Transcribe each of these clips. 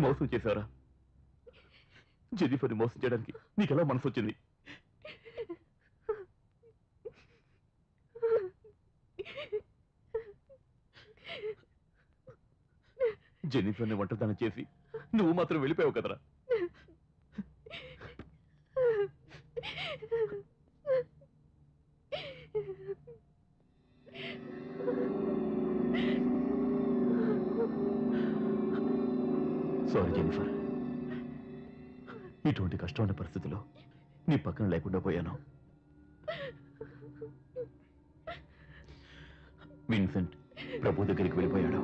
మోసం చేశారా జెనిఫర్ని మోసం చేయడానికి నీకెలా మనసు వచ్చింది జెనిఫర్ని ఒంటరిదాన్ని చేసి నువ్వు మాత్రం వెళ్ళిపోయావు కదరా సారీ జెనిఫర్ ఇటువంటి కష్టమైన పరిస్థితిలో నీ పక్కన లేకుండా పోయాను విన్సెంట్ ప్రభు దగ్గరికి వెళ్ళిపోయాడు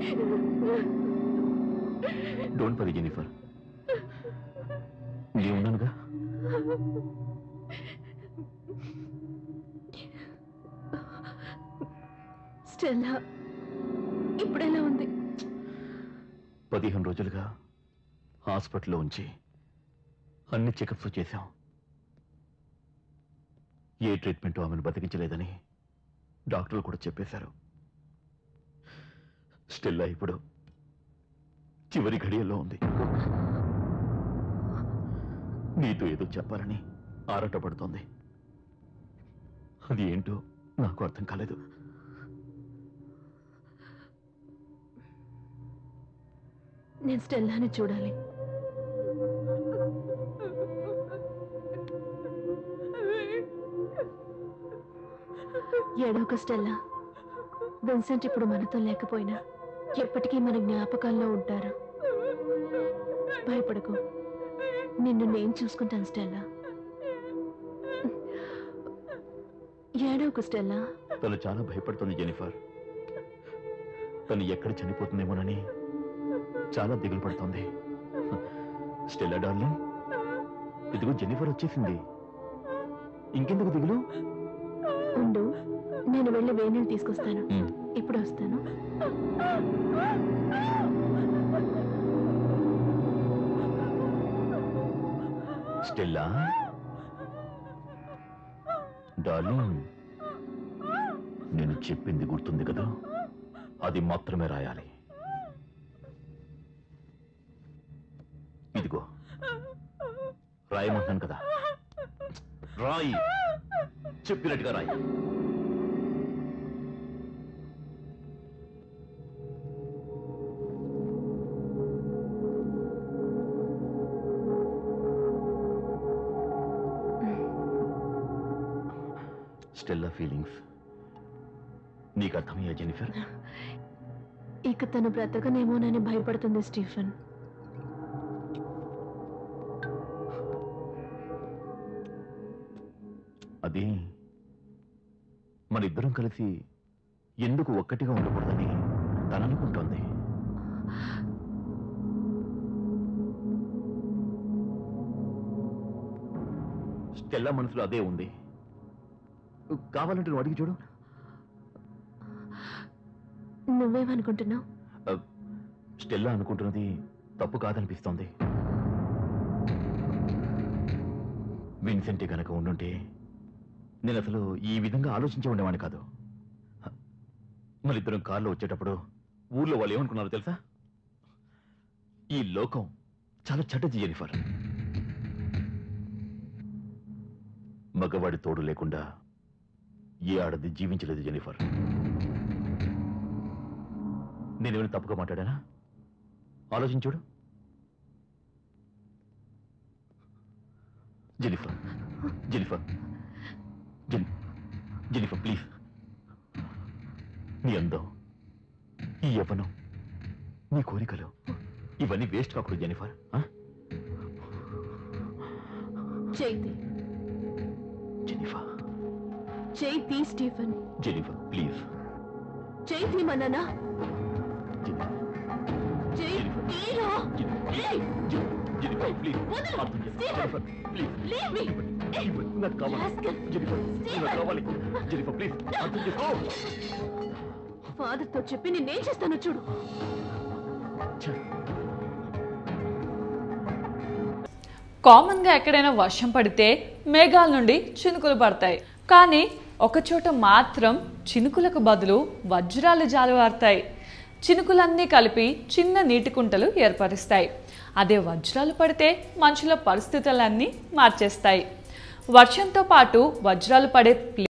డోంట్ పరి జెనిఫర్ నీ ఉన్నానుగా స్టెల్లా ఇప్పుడెలా ఉంది పదిహేను రోజులుగా హాస్పిటల్లో ఉంచి అన్ని చెకప్స్ చేశాం ఏ ట్రీట్మెంట్ ఆమెను బతికించలేదని డాక్టర్లు కూడా చెప్పేశారు స్టెల్లా ఇప్పుడు చివరి ఘడియల్లో ఉంది నీతో ఏదో చెప్పాలని ఆరాటపడుతోంది అది ఏంటో నాకు అర్థం కాలేదు నేను స్టెల్లాని చూడాలి ఏడోక స్టెల్లా విన్సెంట్ ఇప్పుడు మనతో లేకపోయినా ఎప్పటికీ మన జ్ఞాపకాల్లో ఉంటారు భయపడకు నిన్ను నేను చూసుకుంటాను స్టెల్లా ఏడోకు స్టెల్లా తను చాలా భయపడుతుంది జెనిఫర్ తను ఎక్కడ చనిపోతుందేమోనని చాలా దిగులు పడుతోంది స్టెల్లా డార్లింగ్ ఇదిగో జెనిఫర్ వచ్చేసింది ఇంకెందుకు దిగులు ఉండు నేను వెళ్ళి వేణీళ్ళు తీసుకొస్తాను ఉమ్. ఇప్పుడు వస్తాను స్టెల్లా డార్లింగ్ నేను చెప్పింది గుర్తుంది కదా అది మాత్రమే రాయాలి ఇదిగో రాయమంటున్నాను కదా రాయి చెప్పినట్టుగా రాయి స్టెల్లా ఫీలింగ్స్ నీకు అర్థమయ్యా జెనిఫర్ ఇక తను బ్రతకనేమోనని భయపడుతుంది స్టీఫెన్ అది మనిద్దరం కలిసి ఎందుకు ఒక్కటిగా ఉండకూడదని తననుకుంటోంది స్టెల్లా మనసులో అదే ఉంది కావాలంటే నువ్వు అడిగి చూడు నువ్వేమనుకుంటున్నావు స్టెల్లా అనుకుంటున్నది తప్పు కాదనిపిస్తోంది విన్సెంట్ గనక ఉండుంటే నేను అసలు ఈ విధంగా ఆలోచించి ఉండేవాడిని కాదు మరిద్దరం కారులో వచ్చేటప్పుడు ఊర్లో వాళ్ళు ఏమనుకున్నారో తెలుసా ఈ లోకం చాలా చెడ్డది జెనిఫర్ మగవాడి తోడు లేకుండా ఏ ఆడది జీవించలేదు జెనిఫర్ నేనేమైనా తప్పుగా మాట్లాడానా ఆలోచించుడు Jennifer Jennifer Jen Jennifer please నీ అందం ఈ యవ్వనం నీ కోరికలు ఇవన్నీ వేస్ట్ కాకూడదు జెనిఫర్ ఆ? చేతి జెనిఫర్ చేతి స్టీఫెన్ జెనిఫర్ ప్లీజ్ చేతి మననా జెనిఫర్ చేతిరా ఏయ్! జెనిఫర్ ప్లీజ్ వదలు! అర్థం చేసుకో. Stephen! Jennifer please Leave me! Jennifer నాకు కావాలి Rascal! Jennifer Stephen! నాకు కావాలి జెనిఫర్ ప్లీజ్ అర్థం చేసుకో ఫాదర్ తో చెప్పి నేనేం చేస్తానో చూడు ఛ. కామన్గా ఎక్కడైనా వర్షం పడితే మేఘాల నుండి చినుకులు పడతాయి కానీ ఒకచోట మాత్రం చినుకులకు బదులు వజ్రాలు జాలువారుతాయి చినుకులన్నీ కలిపి చిన్న నీటి కుంటలు ఏర్పరుస్తాయి అదే వజ్రాలు పడితే మనుషుల పరిస్థితులన్నీ మార్చేస్తాయి వర్షంతో పాటు వజ్రాలు పడే